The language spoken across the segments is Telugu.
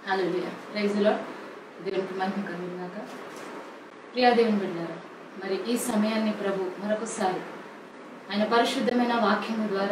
హల్లెలూయా ప్రైజ్లో దేవునికి మహిమ కలుగునాక ప్రియా దేవుని బిడ్డారా మరి ఈ సమయాన్ని ప్రభు మరొకసారి ఆయన పరిశుద్ధమైన వాక్యము ద్వారా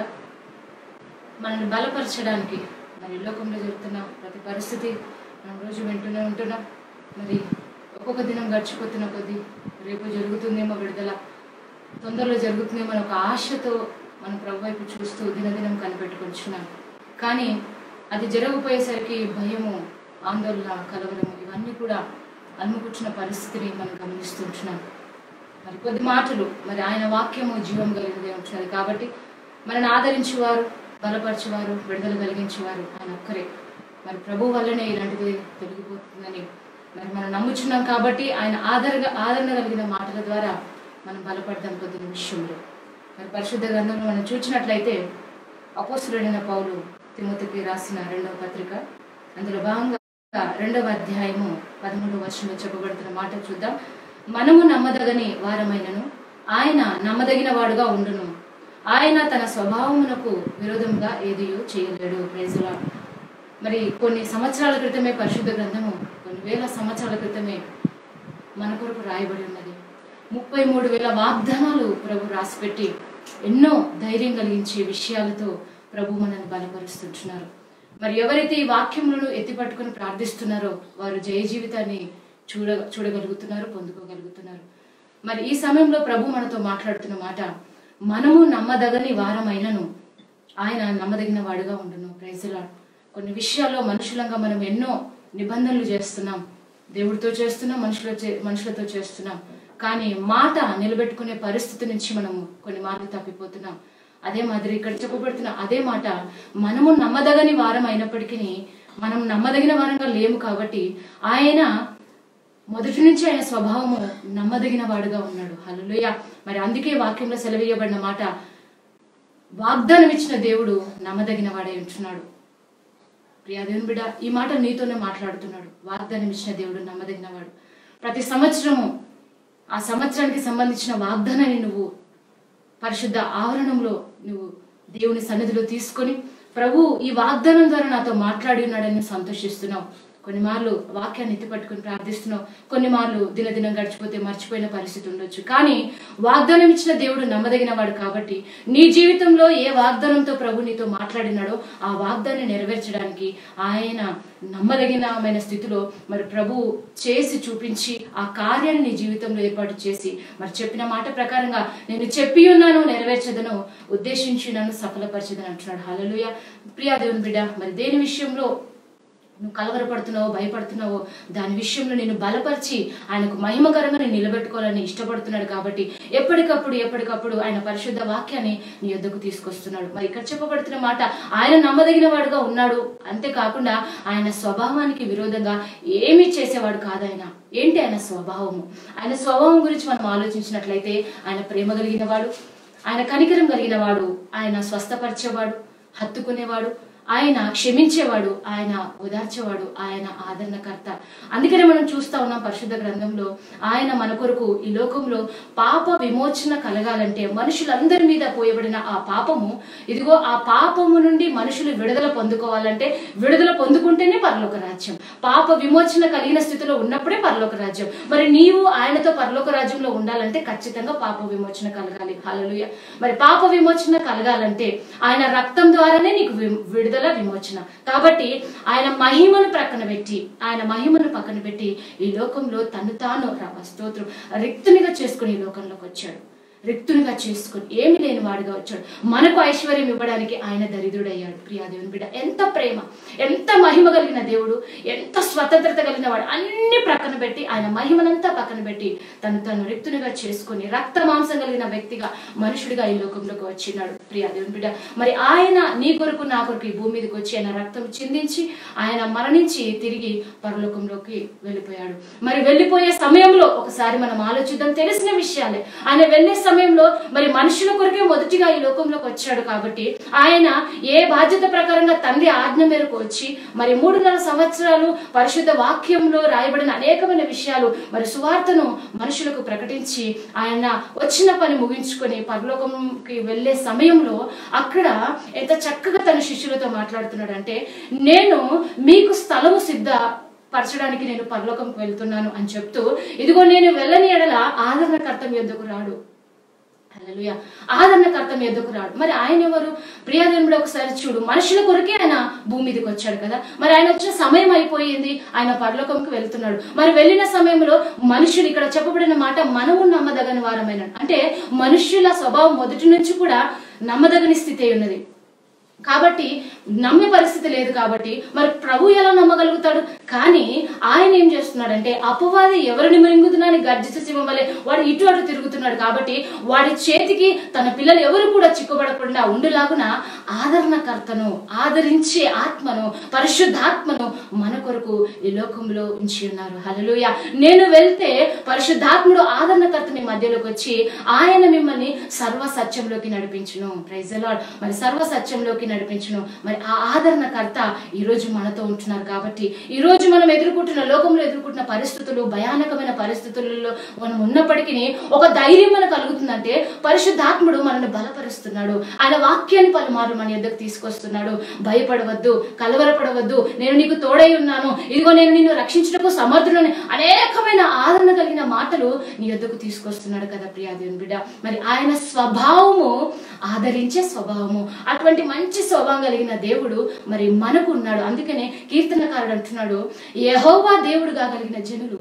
మనల్ని బలపరచడానికి మరి లోకంలో జరుగుతున్న ప్రతి పరిస్థితి మనం రోజు వింటూనే ఉంటున్నాం మరి ఒక్కొక్క దినం గడిచిపోతున్న కొద్దీ రేపు జరుగుతుందేమో విడుదల తొందరలో జరుగుతుందేమో అనే ఒక ఆశతో మనం ప్రభు వైపు చూస్తూ దినదినం కనిపెట్టుకొచ్చున్నాం కానీ అది జరగపోయేసరికి భయము ఆందోళన కలవరము ఇవన్నీ కూడా అలుముకూర్చిన పరిస్థితిని మనం గమనిస్తుంటున్నాం మరి కొద్ది మాటలు మరి ఆయన వాక్యము జీవం కలిగినదే ఉంటున్నది కాబట్టి మనని ఆదరించేవారు బలపరచేవారు విడుదల కలిగించేవారు ఆయన ఒక్కరే మరి ప్రభు వల్లనే ఇలాంటిది తొలగిపోతుందని మరి మనం నమ్ముచున్నాం కాబట్టి ఆయన ఆదరగా ఆదరణ కలిగిన మాటల ద్వారా మనం బలపడదాం కొద్ది విషయంలో మరి పరిశుద్ధ గ్రంథంలో మనం చూసినట్లయితే అపోసుడైన పౌలు తిమ్మతికి రాసిన రెండవ పత్రిక అందులో భాగంగా రెండవ అధ్యాయము పదమూడవ వర్షంలో చెప్పబడుతున్న మాట చూద్దాం మనము నమ్మదగని వారమైనను ఆయన నమ్మదగిన వాడుగా ఉండును ఆయన తన స్వభావమునకు విరోధంగా ఏదియో చేయలేడు ప్రేజులా మరి కొన్ని సంవత్సరాల క్రితమే పరిశుద్ధ గ్రంథము కొన్ని వేల సంవత్సరాల క్రితమే మన కొరకు రాయబడి ఉన్నది ముప్పై మూడు వేల వాగ్దానాలు ప్రభు రాసిపెట్టి ఎన్నో ధైర్యం కలిగించే విషయాలతో ప్రభు మనల్ని బలపరుస్తుంటున్నారు మరి ఎవరైతే ఈ వాక్యములను ఎత్తిపట్టుకుని ప్రార్థిస్తున్నారో వారు జయ జీవితాన్ని చూడ చూడగలుగుతున్నారు పొందుకోగలుగుతున్నారు మరి ఈ సమయంలో ప్రభు మనతో మాట్లాడుతున్న మాట మనము నమ్మదగని వారమైనను ఆయన నమ్మదగిన వాడుగా ఉండును ప్రైజులా కొన్ని విషయాల్లో మనుషులంగా మనం ఎన్నో నిబంధనలు చేస్తున్నాం దేవుడితో చేస్తున్నాం మనుషుల మనుషులతో చేస్తున్నాం కానీ మాట నిలబెట్టుకునే పరిస్థితి నుంచి మనము కొన్ని మార్లు తప్పిపోతున్నాం అదే మాదిరి ఇక్కడ చెప్పబడుతున్న అదే మాట మనము నమ్మదగని వారం అయినప్పటికీ మనం నమ్మదగిన వారంగా లేము కాబట్టి ఆయన మొదటి నుంచి ఆయన స్వభావము నమ్మదగిన వాడుగా ఉన్నాడు హల్లెలూయా మరి అందుకే వాక్యంలో సెలవేయబడిన మాట వాగ్దానం ఇచ్చిన దేవుడు నమ్మదగిన వాడై ఉంటున్నాడు ప్రియా దేవుని బిడ్డ ఈ మాట నీతోనే మాట్లాడుతున్నాడు వాగ్దానం ఇచ్చిన దేవుడు నమ్మదగిన వాడు ప్రతి సంవత్సరము ఆ సంవత్సరానికి సంబంధించిన వాగ్దానాన్ని నువ్వు పరిశుద్ధ ఆవరణంలో నువ్వు దేవుని సన్నిధిలో తీసుకొని ప్రభు ఈ వాగ్దానం ద్వారా నాతో మాట్లాడి ఉన్నాడని నువ్వు సంతోషిస్తున్నావు కొన్ని మార్లు వాక్యాన్ని ఎత్తి పట్టుకుని ప్రార్థిస్తున్నావు కొన్ని మార్లు దినదినం గడిచిపోతే మర్చిపోయిన పరిస్థితి ఉండొచ్చు కానీ వాగ్దానం ఇచ్చిన దేవుడు నమ్మదగిన వాడు కాబట్టి నీ జీవితంలో ఏ వాగ్దానంతో ప్రభు నీతో మాట్లాడినాడో ఆ వాగ్దాన్ని నెరవేర్చడానికి ఆయన నమ్మదగినమైన స్థితిలో మరి ప్రభు చేసి చూపించి ఆ కార్యాన్ని నీ జీవితంలో ఏర్పాటు చేసి మరి చెప్పిన మాట ప్రకారంగా నేను చెప్పి ఉన్నాను నెరవేర్చదను ఉద్దేశించి నన్ను సఫలపరచదని అంటున్నాడు హలలుయ ప్రియా దేవుని బిడ్డ మరి దేని విషయంలో నువ్వు కలవరపడుతున్నావో భయపడుతున్నావో దాని విషయంలో నేను బలపరిచి ఆయనకు మహిమకరంగా నేను నిలబెట్టుకోవాలని ఇష్టపడుతున్నాడు కాబట్టి ఎప్పటికప్పుడు ఎప్పటికప్పుడు ఆయన పరిశుద్ధ వాక్యాన్ని నీ యొద్దకు తీసుకొస్తున్నాడు మరి ఇక్కడ చెప్పబడుతున్న మాట ఆయన నమ్మదగిన వాడుగా ఉన్నాడు అంతేకాకుండా ఆయన స్వభావానికి విరోధంగా ఏమీ చేసేవాడు కాదు ఆయన ఏంటి ఆయన స్వభావము ఆయన స్వభావం గురించి మనం ఆలోచించినట్లయితే ఆయన ప్రేమ కలిగిన వాడు ఆయన కనికరం కలిగిన వాడు ఆయన స్వస్థపరిచేవాడు హత్తుకునేవాడు ఆయన క్షమించేవాడు ఆయన ఓదార్చేవాడు ఆయన ఆదరణకర్త అందుకనే మనం చూస్తా ఉన్నాం పరిశుద్ధ గ్రంథంలో ఆయన మన కొరకు ఈ లోకంలో పాప విమోచన కలగాలంటే మనుషులందరి మీద పోయబడిన ఆ పాపము ఇదిగో ఆ పాపము నుండి మనుషులు విడుదల పొందుకోవాలంటే విడుదల పొందుకుంటేనే పరలోక రాజ్యం పాప విమోచన కలిగిన స్థితిలో ఉన్నప్పుడే పరలోక రాజ్యం మరి నీవు ఆయనతో పరలోక రాజ్యంలో ఉండాలంటే ఖచ్చితంగా పాప విమోచన కలగాలి హలలుయ మరి పాప విమోచన కలగాలంటే ఆయన రక్తం ద్వారానే నీకు విడుదల విడుదల విమోచన కాబట్టి ఆయన మహిమను ప్రక్కన పెట్టి ఆయన మహిమను పక్కన పెట్టి ఈ లోకంలో తను తాను స్తోత్రం రిక్తునిగా చేసుకుని ఈ లోకంలోకి వచ్చాడు రిక్తునిగా చేసుకుని ఏమి లేని వాడిగా వచ్చాడు మనకు ఐశ్వర్యం ఇవ్వడానికి ఆయన దరిద్రుడయ్యాడు ప్రియాదేవుని బిడ్డ ఎంత ప్రేమ ఎంత మహిమ కలిగిన దేవుడు ఎంత స్వతంత్రత కలిగిన వాడు అన్ని ప్రక్కన పెట్టి ఆయన మహిమనంతా పక్కన పెట్టి తను తను రిక్తునిగా చేసుకుని రక్త మాంసం కలిగిన వ్యక్తిగా మనుషుడిగా ఈ లోకంలోకి వచ్చినాడు ప్రియాదేవుని బిడ్డ మరి ఆయన నీ కొరకు నా కొరకు ఈ భూమి మీదకి వచ్చి ఆయన రక్తం చిందించి ఆయన మరణించి తిరిగి పరలోకంలోకి వెళ్ళిపోయాడు మరి వెళ్ళిపోయే సమయంలో ఒకసారి మనం ఆలోచిద్దాం తెలిసిన విషయాలే ఆయన వెళ్ళే సమయం సమయంలో మరి మనుషుల కొరకే మొదటిగా ఈ లోకంలోకి వచ్చాడు కాబట్టి ఆయన ఏ బాధ్యత ప్రకారంగా తండ్రి ఆజ్ఞ మేరకు వచ్చి మరి మూడున్నర సంవత్సరాలు పరిశుద్ధ వాక్యంలో రాయబడిన అనేకమైన విషయాలు మరి సువార్తను మనుషులకు ప్రకటించి ఆయన వచ్చిన పని ముగించుకొని పరలోకంకి వెళ్ళే సమయంలో అక్కడ ఎంత చక్కగా తన శిష్యులతో మాట్లాడుతున్నాడంటే నేను మీకు స్థలము సిద్ధ పరచడానికి నేను పరలోకంకి వెళ్తున్నాను అని చెప్తూ ఇదిగో నేను వెళ్ళని ఎడల ఆదరణకర్త మీ యొద్దకు రాడు హల్లెలూయా ఆదరణకర్త మీ ఎద్దుకు రాడు మరి ఆయన ఎవరు ప్రియాదేవుడు ఒకసారి చూడు మనుషుల కొరకే ఆయన భూమి మీదకి వచ్చాడు కదా మరి ఆయన వచ్చిన సమయం అయిపోయింది ఆయన పరలోకంకి వెళ్తున్నాడు మరి వెళ్ళిన సమయంలో మనుషులు ఇక్కడ చెప్పబడిన మాట మనము నమ్మదగని వారమైన అంటే మనుష్యుల స్వభావం మొదటి నుంచి కూడా నమ్మదగని స్థితి అయి ఉన్నది కాబట్టి నమ్మే పరిస్థితి లేదు కాబట్టి మరి ప్రభు ఎలా నమ్మగలుగుతాడు కానీ ఆయన ఏం చేస్తున్నాడంటే అపవాది ఎవరిని మింగుతున్నాని గర్జిత సింహం వల్లే వాడు ఇటు అటు తిరుగుతున్నాడు కాబట్టి వాడి చేతికి తన పిల్లలు ఎవరు కూడా చిక్కుబడకుండా ఉండులాగున ఆదరణకర్తను ఆదరించే ఆత్మను పరిశుద్ధాత్మను మన కొరకు ఈ లోకంలో ఉంచి ఉన్నారు హల్లెలూయా నేను వెళ్తే పరిశుద్ధాత్ముడు ఆదరణకర్త మీ మధ్యలోకి వచ్చి ఆయన మిమ్మల్ని సర్వ సత్యంలోకి నడిపించును ప్రైజ్ లార్డ్ మరి సర్వ సత్యంలోకి నడిపించును మరి ఆ ఆదరణకర్త ఈ రోజు మనతో ఉంటున్నారు కాబట్టి ఈ రోజు మనం ఎదుర్కొంటున్న లోకంలో ఎదుర్కొంటున్న పరిస్థితులు భయానకమైన పరిస్థితులలో మనం ఉన్నప్పటికీ ఒక ధైర్యం మనకు కలుగుతుందంటే పరిశుద్ధాత్ముడు మనల్ని బలపరుస్తున్నాడు ఆయన వాక్యాన్ని పలుమార్లు మన యొద్దకు తీసుకొస్తున్నాడు భయపడవద్దు కలవరపడవద్దు నేను నీకు తోడై ఉన్నాను ఇదిగో నేను నిన్ను రక్షించడానికి సమర్థులని అనేకమైన ఆదరణ కలిగిన మాటలు నీ యొద్దకు తీసుకొస్తున్నాడు కదా ప్రియాదేవుని బిడ్డ మరి ఆయన స్వభావము ఆదరించే స్వభావము అటువంటి మంచి స్వభావం కలిగిన దేవుడు మరి మనకు ఉన్నాడు అందుకనే కీర్తనకారుడు అంటున్నాడు యెహోవా దేవుడుగా కలిగిన జనులు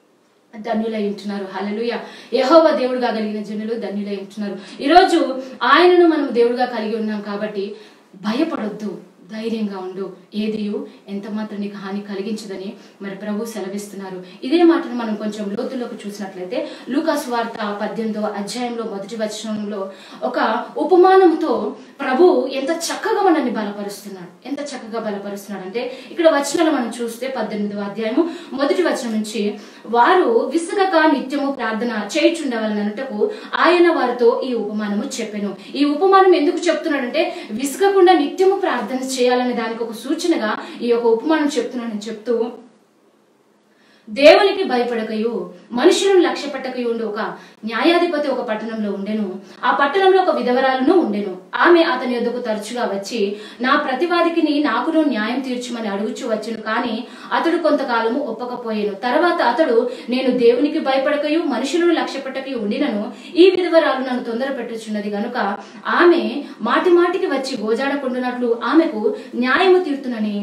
ధన్యులై ఉంటున్నారు హల్లెలూయా యెహోవా దేవుడుగా కలిగిన జనులు ధన్యులై ఉంటున్నారు ఈరోజు ఆయనను మనం దేవుడుగా కలిగి ఉన్నాం కాబట్టి భయపడొద్దు ధైర్యంగా ఉండు ఏదియు ఎంత మాత్రం నీకు హాని కలిగించదని మరి ప్రభు సెలవిస్తున్నారు ఇదే మాటను మనం కొంచెం లోతులోకి చూసినట్లయితే లూకాస్ వార్త పద్దెనిమిదో అధ్యాయంలో మొదటి వచనంలో ఒక ఉపమానంతో ప్రభు ఎంత చక్కగా మనల్ని బలపరుస్తున్నాడు ఎంత చక్కగా బలపరుస్తున్నాడు అంటే ఇక్కడ వచనాలు మనం చూస్తే పద్దెనిమిదవ అధ్యాయము మొదటి వచనం నుంచి వారు విసుగక నిత్యము ప్రార్థన చేయుచుండవలనటకు ఆయన వారితో ఈ ఉపమానము చెప్పెను ఈ ఉపమానం ఎందుకు చెప్తున్నాడంటే విసుగకుండా నిత్యము ప్రార్థన చేయాలనే దానికి ఒక సూచనగా ఈ యొక్క ఉపమానం చెప్తున్నానని చెప్తూ దేవునికి భయపడకయు మనుషులను లక్ష్య పెట్టకయు ఉండి ఒక న్యాయాధిపతి ఒక పట్టణంలో ఉండెను ఆ పట్టణంలో ఒక విధవరాలను ఉండెను ఆమె అతని యొద్దకు తరచుగా వచ్చి నా ప్రతివాదికిని నాకును న్యాయం తీర్చమని అడుగుచు వచ్చును కానీ అతడు కొంతకాలము ఒప్పకపోయాను తర్వాత అతడు నేను దేవునికి భయపడకయు మనుషులను లక్ష్య పెట్టకయు ఉండినను ఈ విధవరాలు నన్ను తొందర పెట్టుచున్నది గనుక ఆమె మాటి మాటికి వచ్చి గోజాడకుండునట్లు ఆమెకు న్యాయము తీర్తునని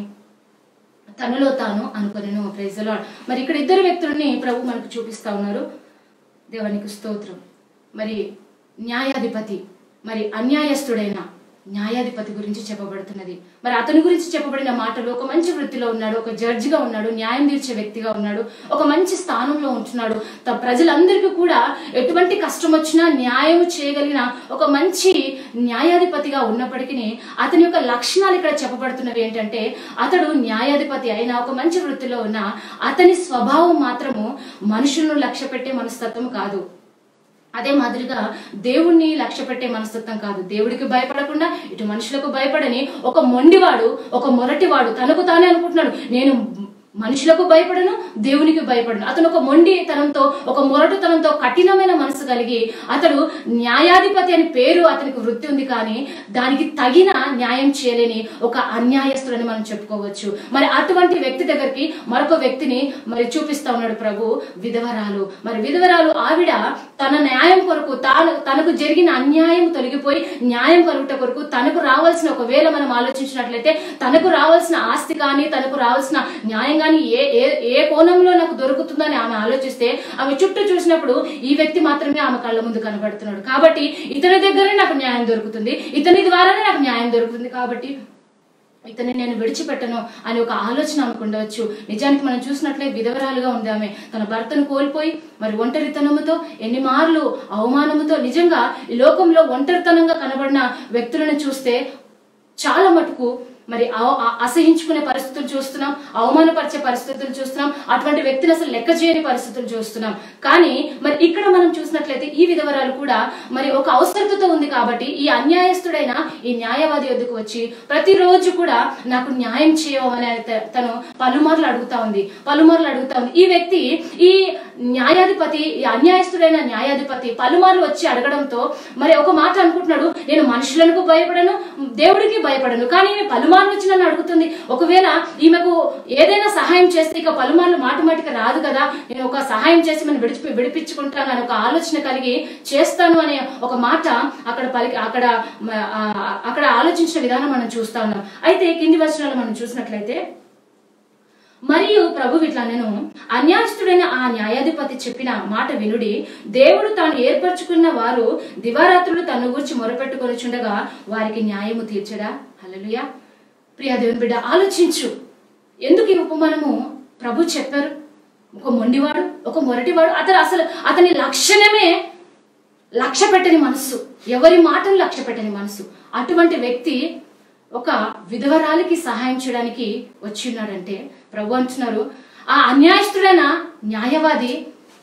తనలో తాను అనుకునేను ప్రైజ్ లాడ్ మరి ఇక్కడ ఇద్దరు వ్యక్తులని ప్రభు మనకు చూపిస్తా ఉన్నారు దేవానికి స్తోత్రం మరి న్యాయాధిపతి మరి అన్యాయస్తుడైన న్యాయాధిపతి గురించి చెప్పబడుతున్నది మరి అతని గురించి చెప్పబడిన మాటలు ఒక మంచి వృత్తిలో ఉన్నాడు ఒక జడ్జిగా ఉన్నాడు న్యాయం తీర్చే వ్యక్తిగా ఉన్నాడు ఒక మంచి స్థానంలో ఉంటున్నాడు త- ప్రజలందరికీ కూడా ఎటువంటి కష్టం వచ్చినా న్యాయం చేయగలిగిన ఒక మంచి న్యాయాధిపతిగా ఉన్నప్పటికీ అతని యొక్క లక్షణాలు ఇక్కడ చెప్పబడుతున్నవి ఏంటంటే అతడు న్యాయాధిపతి అయిన ఒక మంచి వృత్తిలో ఉన్న అతని స్వభావం మాత్రము మనుషులను లక్ష్య పెట్టే మనస్తత్వం కాదు అదే మాదిరిగా దేవుణ్ణి లక్ష్య పెట్టే మనస్తత్వం కాదు దేవుడికి భయపడకుండా ఇటు మనుషులకు భయపడని ఒక మొండివాడు ఒక మొరటివాడు తనకు తానే అనుకుంటున్నాడు నేను మనుషులకు భయపడను దేవునికి భయపడను అతను ఒక మొండితనంతో ఒక మొరటుతనంతో కఠినమైన మనసు కలిగి అతడు న్యాయాధిపతి అని పేరు అతనికి వృత్తి ఉంది కానీ దానికి తగిన న్యాయం చేయలేని ఒక అన్యాయస్తుడని మనం చెప్పుకోవచ్చు మరి అటువంటి వ్యక్తి దగ్గరికి మరొక వ్యక్తిని మరి చూపిస్తా ఉన్నాడు ప్రభు విధవరాలు మరి విధవరాలు ఆవిడ తన న్యాయం కొరకు తాను తనకు జరిగిన అన్యాయం తొలగిపోయి న్యాయం కలుగుట కొరకు తనకు రావాల్సిన ఒకవేళ మనం ఆలోచించినట్లయితే తనకు రావాల్సిన ఆస్తి కానీ తనకు రావాల్సిన న్యాయం కానీ ఏ ఏ ఏ కోణంలో నాకు దొరుకుతుందని ఆమె ఆలోచిస్తే ఆమె చుట్టూ చూసినప్పుడు ఈ వ్యక్తి మాత్రమే ఆమె కళ్ళ ముందు కనబడుతున్నాడు కాబట్టి ఇతని దగ్గరే నాకు న్యాయం దొరుకుతుంది ఇతని ద్వారానే నాకు న్యాయం దొరుకుతుంది కాబట్టి ఇతన్ని నేను విడిచిపెట్టను అని ఒక ఆలోచన అనుకుండవచ్చు నిజానికి మనం చూసినట్లే విధవరాలుగా ఉంది ఆమె తన భర్తను కోల్పోయి మరి ఒంటరితనముతో ఎన్ని మార్లు అవమానముతో నిజంగా ఈ లోకంలో ఒంటరితనంగా కనబడిన వ్యక్తులను చూస్తే చాలా మటుకు మరి అవ- అ- అసహించుకునే పరిస్థితులు చూస్తున్నాం అవమానపరిచే పరిస్థితులు చూస్తున్నాం అటువంటి వ్యక్తిని అసలు లెక్క చేయని పరిస్థితులు చూస్తున్నాం కానీ మరి ఇక్కడ మనం చూసినట్లయితే ఈ విధవరాలు కూడా మరి ఒక అవసరతతో ఉంది కాబట్టి ఈ అన్యాయస్తుడైన ఈ న్యాయవాది వద్దకు వచ్చి ప్రతిరోజు కూడా నాకు న్యాయం చేయవని త- తను పలుమార్లు అడుగుతా ఉంది పలుమార్లు అడుగుతా ఉంది ఈ వ్యక్తి ఈ న్యాయాధిపతి ఈ అన్యాయస్తుడైన న్యాయాధిపతి పలుమార్లు వచ్చి అడగడంతో మరి ఒక మాట అనుకుంటున్నాడు నేను మనుషులకు భయపడను దేవుడికి భయపడను కానీ ఈమె పలుమార్లు వచ్చి నన్ను అడుగుతుంది ఒకవేళ ఈమెకు ఏదైనా సహాయం చేస్తే ఇక పలుమార్లు మాట మాటికి రాదు కదా నేను ఒక సహాయం చేసి మనం విడిచి విడిపించుకుంటాను అని ఒక ఆలోచన కలిగి చేస్తాను అనే ఒక మాట అక్కడ పలికి అక్కడ మ- ఆ, అక్కడ ఆలోచించిన విధానం మనం చూస్తా ఉన్నాం అయితే కింది వచనాలు మనం చూసినట్లయితే మరియు ప్రభు ఇట్లా నేను అన్యాయస్తుడైన ఆ న్యాయాధిపతి చెప్పిన మాట వినుడి దేవుడు తాను ఏర్పరచుకున్న వారు దివారాత్రులు తన గురించి మొరపెట్టుకొని చుండగా వారికి న్యాయము తీర్చడా హల్లెలూయా ప్రియా దేవుని బిడ్డ ఆలోచించు ఎందుకు ఈ ఉపమానము ప్రభు చెప్పారు ఒక మొండివాడు ఒక మొరటివాడు అతను అసలు అతని లక్షణమే లక్ష్య పెట్టని మనస్సు ఎవరి మాటను లక్ష్య పెట్టని మనస్సు అటువంటి వ్యక్తి ఒక విధవరాలికి సహాయం చేయడానికి వచ్చి ఉన్నాడంటే ప్రభు అంటున్నారు ఆ అన్యాయస్తుడైన న్యాయవాది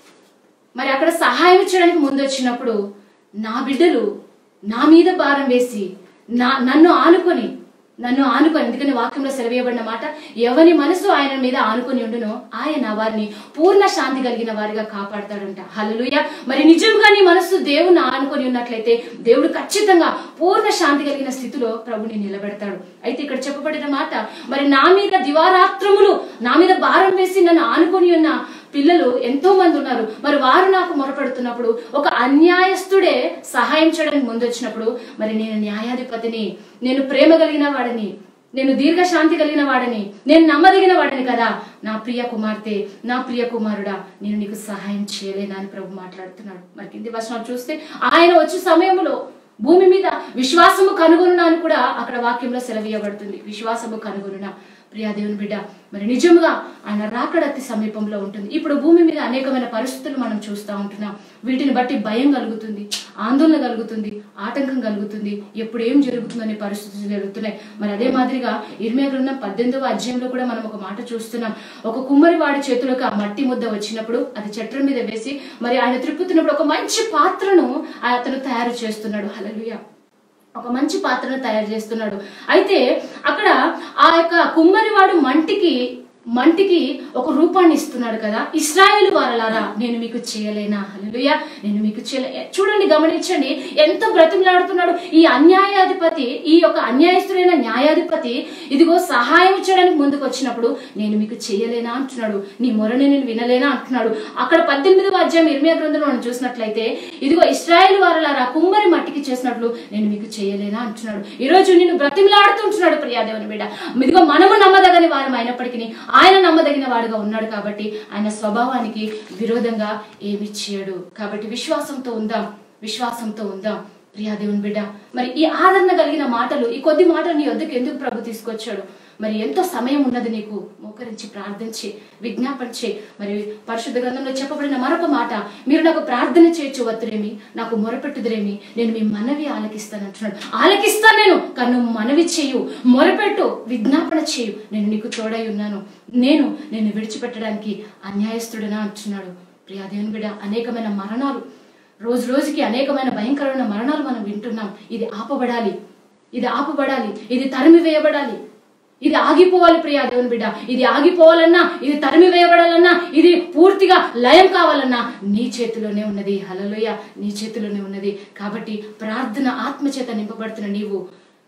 మరి అక్కడ సహాయం చేయడానికి ముందు వచ్చినప్పుడు నా బిడ్డలు నా మీద భారం వేసి నా నన్ను ఆనుకొని నన్ను ఆనుకొని ఎందుకని వాక్యంలో సెలవేయబడిన మాట ఎవరి మనసు ఆయన మీద ఆనుకొని ఉండునో ఆయన వారిని పూర్ణ శాంతి కలిగిన వారిగా కాపాడతాడంట హల్లెలూయా మరి నిజంగా నీ మనసు దేవుని ఆనుకొని ఉన్నట్లయితే దేవుడు ఖచ్చితంగా పూర్ణ శాంతి కలిగిన స్థితిలో ప్రభుని నిలబెడతాడు అయితే ఇక్కడ చెప్పబడిన మాట మరి నా మీద దివారాత్రములు నా మీద భారం వేసి నన్ను ఆనుకొని ఉన్న పిల్లలు ఎంతో మంది ఉన్నారు మరి వారు నాకు మొరపెడుతున్నప్పుడు ఒక అన్యాయస్తుడే సహాయం చేయడానికి ముందు వచ్చినప్పుడు మరి నేను న్యాయాధిపతిని నేను ప్రేమ కలిగిన వాడిని నేను దీర్ఘశాంతి కలిగిన వాడిని నేను నమ్మదగిన వాడిని కదా నా ప్రియ కుమార్తె నా ప్రియ కుమారుడా నేను నీకు సహాయం చేయలేనా అని ప్రభు మాట్లాడుతున్నాడు మరి కింది వచనాలు చూస్తే ఆయన వచ్చే సమయంలో భూమి మీద విశ్వాసము కనుగొనునా అని కూడా అక్కడ వాక్యంలో సెలవీయబడుతుంది విశ్వాసము కనుగొనునా ప్రియా దేవుని బిడ్డ మరి నిజముగా ఆయన రాకడ అతి సమీపంలో ఉంటుంది ఇప్పుడు భూమి మీద అనేకమైన పరిస్థితులు మనం చూస్తూ ఉంటున్నాం వీటిని బట్టి భయం కలుగుతుంది ఆందోళన కలుగుతుంది ఆటంకం కలుగుతుంది ఎప్పుడు ఏం జరుగుతుందనే పరిస్థితులు జరుగుతున్నాయి మరి అదే మాదిరిగా ఇర్మియా గ్రంథం పద్దెనిమిదవ అధ్యాయంలో కూడా మనం ఒక మాట చూస్తున్నాం ఒక కుమ్మరి వాడి చేతులకు ఆ మట్టి ముద్ద వచ్చినప్పుడు అది చట్రం మీద వేసి మరి ఆయన త్రిప్పుతున్నప్పుడు ఒక మంచి పాత్రను అతను తయారు చేస్తున్నాడు హల్లెలూయా ఒక మంచి పాత్రను తయారు చేస్తున్నాడు అయితే అక్కడ ఆ యొక్క కుమ్మరివాడు మంటికి మంటికి ఒక రూపాన్ని ఇస్తున్నాడు కదా ఇస్రాయేల్ వారలారా నేను మీకు చేయలేనా హల్లెలూయా నేను మీకు చేయలే చూడండి గమనించండి ఎంత బ్రతిమలాడుతున్నాడు ఈ అన్యాయాధిపతి ఈ యొక్క అన్యాయస్తుడైన న్యాయాధిపతి ఇదిగో సహాయం చేయడానికి ముందుకు వచ్చినప్పుడు నేను మీకు చేయలేనా అంటున్నాడు నీ మొరని నేను వినలేనా అంటున్నాడు అక్కడ పద్దెనిమిదవ అధ్యాయం ఇర్మియా గ్రంథంలో మనం చూసినట్లయితే ఇదిగో ఇస్రాయేల్ వారలారా కుమ్మరి మట్టికి చేసినట్లు నేను మీకు చేయలేనా అంటున్నాడు ఈ రోజు నిన్ను బ్రతిమలాడుతుంటున్నాడు ప్రియాదేవుని బిడ్డ ఇదిగో మనము నమ్మదగని వారం అయినప్పటికీ ఆయన నమ్మదగిన వాడుగా ఉన్నాడు కాబట్టి ఆయన స్వభావానికి విరోధంగా ఏమి చేయడు కాబట్టి విశ్వాసంతో ఉందాం విశ్వాసంతో ఉందాం ప్రియాదేవుని బిడ్డ మరి ఈ ఆదరణ కలిగిన మాటలు ఈ కొద్ది మాటలు నీ వద్దకు ఎందుకు ప్రభు తీసుకొచ్చాడు మరి ఎంతో సమయం ఉన్నది నీకు మోకరించి ప్రార్థించి విజ్ఞాపన చేయి మరి పరిశుద్ధ గ్రంథంలో చెప్పబడిన మరొక మాట మీరు నాకు ప్రార్థన చేయొచ్చు వత్తురేమి నాకు మొరపెట్టుదురేమి నేను మీ మనవి ఆలకిస్తాను అంటున్నాడు ఆలకిస్తాను నేను కన్ను మనవి చేయు మొరపెట్టు విజ్ఞాపన చేయు నేను నీకు తోడై ఉన్నాను నేను నేను విడిచిపెట్టడానికి అన్యాయస్తుడనా అంటున్నాడు ప్రియా దేవుని బిడ్డ అనేకమైన మరణాలు రోజు రోజుకి అనేకమైన భయంకరమైన మరణాలు మనం వింటున్నాం ఇది ఆపబడాలి ఇది ఆపబడాలి ఇది తరిమి వేయబడాలి ఇది ఆగిపోవాలి ప్రియా దేవుని బిడ్డ ఇది ఆగిపోవాలన్నా ఇది తరిమి వేయబడాలన్నా ఇది పూర్తిగా లయం కావాలన్నా నీ చేతిలోనే ఉన్నది హలలోయ నీ చేతిలోనే ఉన్నది కాబట్టి ప్రార్థన ఆత్మచేత నింపబడుతున్న నీవు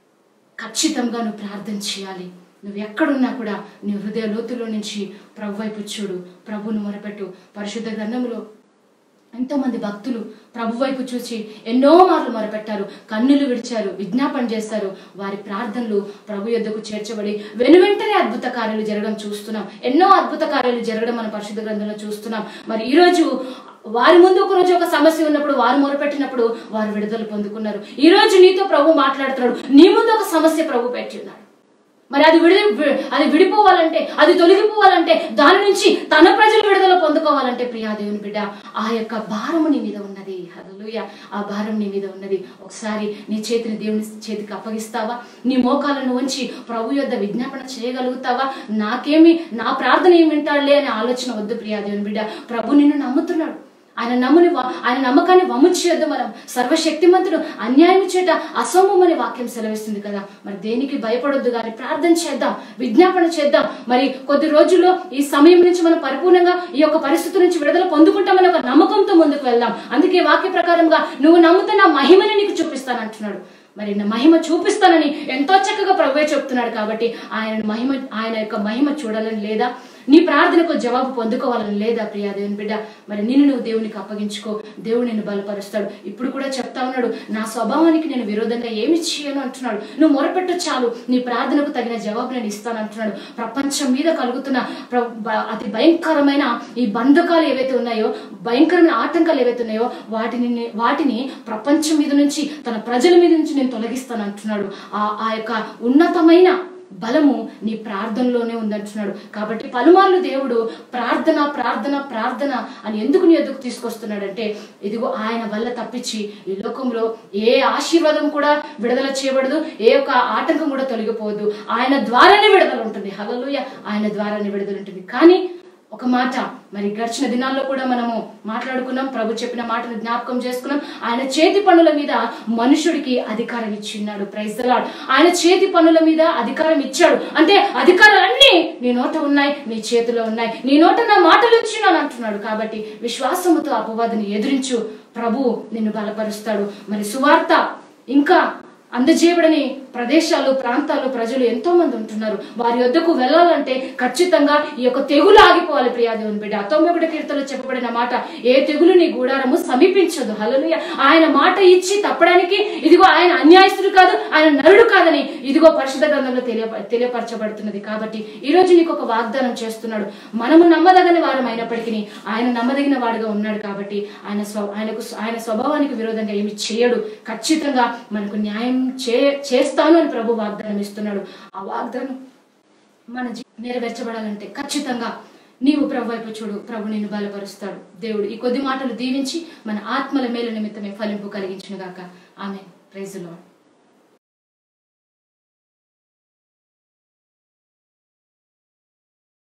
ఖచ్చితంగా నువ్వు ప్రార్థన చేయాలి నువ్వు ఎక్కడున్నా కూడా నీ హృదయ లోతులో నుంచి ప్రభు వైపు చూడు ప్రభును మొరపెట్టు పరిశుద్ధ గ్రంథంలో ఎంతో మంది భక్తులు ప్రభు వైపు చూసి ఎన్నో మార్లు మొరపెట్టారు కన్నులు విడిచారు విజ్ఞాపన చేస్తారు వారి ప్రార్థనలు ప్రభు యొద్దకు చేర్చబడి వెనువెంటనే అద్భుత కార్యాలు జరగడం చూస్తున్నాం ఎన్నో అద్భుత కార్యాలు జరగడం మన పరిశుద్ధ గ్రంథంలో చూస్తున్నాం మరి ఈ రోజు వారి ముందు ఒక రోజు ఒక సమస్య ఉన్నప్పుడు వారు మొరపెట్టినప్పుడు వారు విడుదల పొందుకున్నారు ఈ రోజు నీతో ప్రభు మాట్లాడుతున్నాడు నీ ముందు ఒక సమస్య ప్రభు పెట్టి ఉన్నాడు మరి అది విడి వి- అది విడిపోవాలంటే అది తొలగిపోవాలంటే దాని నుంచి తన ప్రజలు విడుదల పొందుకోవాలంటే ప్రియా దేవుని బిడ్డ ఆ యొక్క భారము నీ మీద ఉన్నది హల్లెలూయా ఆ భారం నీ మీద ఉన్నది ఒకసారి నీ చేతిని దేవుని చేతికి అప్పగిస్తావా నీ మోకాలను ఉంచి ప్రభు యొద్ద విజ్ఞాపన చేయగలుగుతావా నాకేమి నా ప్రార్థన ఏమి వింటాడులే అనే ఆలోచన వద్దు ప్రియా దేవుని బిడ్డ ప్రభు నిన్ను నమ్ముతున్నాడు ఆయన నమ్ముని వ- ఆయన నమ్మకాన్ని వమ్ము చేయొద్దు మనం సర్వశక్తిమంతుడు అన్యాయం చేట అసోమం అనే వాక్యం సెలవిస్తుంది కదా మరి దేనికి భయపడొద్దు కానీ ప్రార్థన చేద్దాం విజ్ఞాపన చేద్దాం మరి కొద్ది రోజుల్లో ఈ సమయం నుంచి మనం పరిపూర్ణంగా ఈ యొక్క పరిస్థితి నుంచి విడుదల పొందుకుంటామని ఒక నమ్మకంతో ముందుకు వెళ్దాం అందుకే వాక్య ప్రకారంగా నువ్వు నమ్ముతున్న మహిమని నీకు చూపిస్తాను అంటున్నాడు మరి నా మహిమ చూపిస్తానని ఎంతో చక్కగా ప్రభువే చెప్తున్నాడు కాబట్టి ఆయన మహిమ ఆయన యొక్క మహిమ చూడాలని లేదా నీ ప్రార్థనకు జవాబు పొందుకోవాలని లేదా ప్రియా దేవుని బిడ్డ మరి నిన్ను నువ్వు దేవునికి అప్పగించుకో దేవుడు నిన్ను బలపరుస్తాడు ఇప్పుడు కూడా చెప్తా ఉన్నాడు నా స్వభావానికి నేను విరోధంగా ఏమి చేయను అంటున్నాడు నువ్వు మొరపెట్టు చాలు నీ ప్రార్థనకు తగిన జవాబు నేను ఇస్తాను అంటున్నాడు ప్రపంచం మీద కలుగుతున్న ప్ర- బ- అతి భయంకరమైన ఈ బంధకాలు ఏవైతే ఉన్నాయో భయంకరమైన ఆటంకాలు ఏవైతే ఉన్నాయో వాటిని నే- వాటిని ప్రపంచం మీద నుంచి తన ప్రజల మీద నుంచి నేను తొలగిస్తాను అంటున్నాడు ఆ ఆ యొక్క ఉన్నతమైన బలము నీ ప్రార్థనలోనే ఉందంటున్నాడు కాబట్టి పలుమార్లు దేవుడు ప్రార్థన ప్రార్థన ప్రార్థన అని ఎందుకు నీ ఎదుగు తీసుకొస్తున్నాడంటే ఇదిగో ఆయన వల్ల తప్పించి ఈ లోకంలో ఏ ఆశీర్వాదం కూడా విడుదల చేయబడదు ఏ ఒక్క ఆటంకం కూడా తొలగిపోవద్దు ఆయన ద్వారానే విడుదల ఉంటుంది హల్లెలూయా ఆయన ద్వారానే విడుదల ఉంటుంది కానీ ఒక మాట మరి గడిచిన దినాల్లో కూడా మనము మాట్లాడుకున్నాం ప్రభు చెప్పిన మాటను జ్ఞాపకం చేసుకున్నాం ఆయన చేతి పనుల మీద మనుషుడికి అధికారం ఇచ్చిన్నాడు ప్రైజ్ ద లార్డ్ ఆయన చేతి పనుల మీద అధికారం ఇచ్చాడు అంటే అధికారాలన్నీ నీ నోట ఉన్నాయి నీ చేతిలో ఉన్నాయి నీ నోట నా మాటలు ఇచ్చినాను అంటున్నాడు కాబట్టి విశ్వాసముతో అపవాదిని ఎదిరించు ప్రభు నిన్ను బలపరుస్తాడు మరి సువార్త ఇంకా అందజేయబడని ప్రదేశాలు ప్రాంతాలు ప్రజలు ఎంతో మంది ఉంటున్నారు వారి వద్దకు వెళ్ళాలంటే ఖచ్చితంగా ఈ యొక్క తెగులు ఆగిపోవాలి ప్రియాదేవుని బిడ్డ తొంభై ఒకటి కీర్తనలో చెప్పబడిన మాట ఏ తెగులు నీ గుడారము సమీపించదు హల్లెలూయా ఆయన మాట ఇచ్చి తప్పడానికి ఇదిగో ఆయన అన్యాయస్తుడు కాదు ఆయన నరుడు కాదని ఇదిగో పరిశుద్ధ గ్రంథంలో తెలియ తెలియపరచబడుతున్నది కాబట్టి ఈ రోజు నీకు ఒక వాగ్దానం చేస్తున్నాడు మనము నమ్మదగని వారం అయినప్పటికీ ఆయన నమ్మదగిన వాడుగా ఉన్నాడు కాబట్టి ఆయన స్వ ఆయనకు ఆయన స్వభావానికి విరోధంగా ఏమి చేయడు ఖచ్చితంగా మనకు న్యాయం చే చేస్తాను అని ప్రభు వాగ్దానం ఇస్తున్నాడు ఆ వాగ్దానం మన జీ- నెరవేర్చబడాలంటే ఖచ్చితంగా నీవు ప్రభు వైపు చూడు ప్రభు నిన్ను బలపరుస్తాడు దేవుడు ఈ కొద్ది మాటలు దీవించి మన ఆత్మల మేలు నిమిత్తమే ఫలింపు కలిగించును గాక ఆమె ప్రైజ్ లార్డ్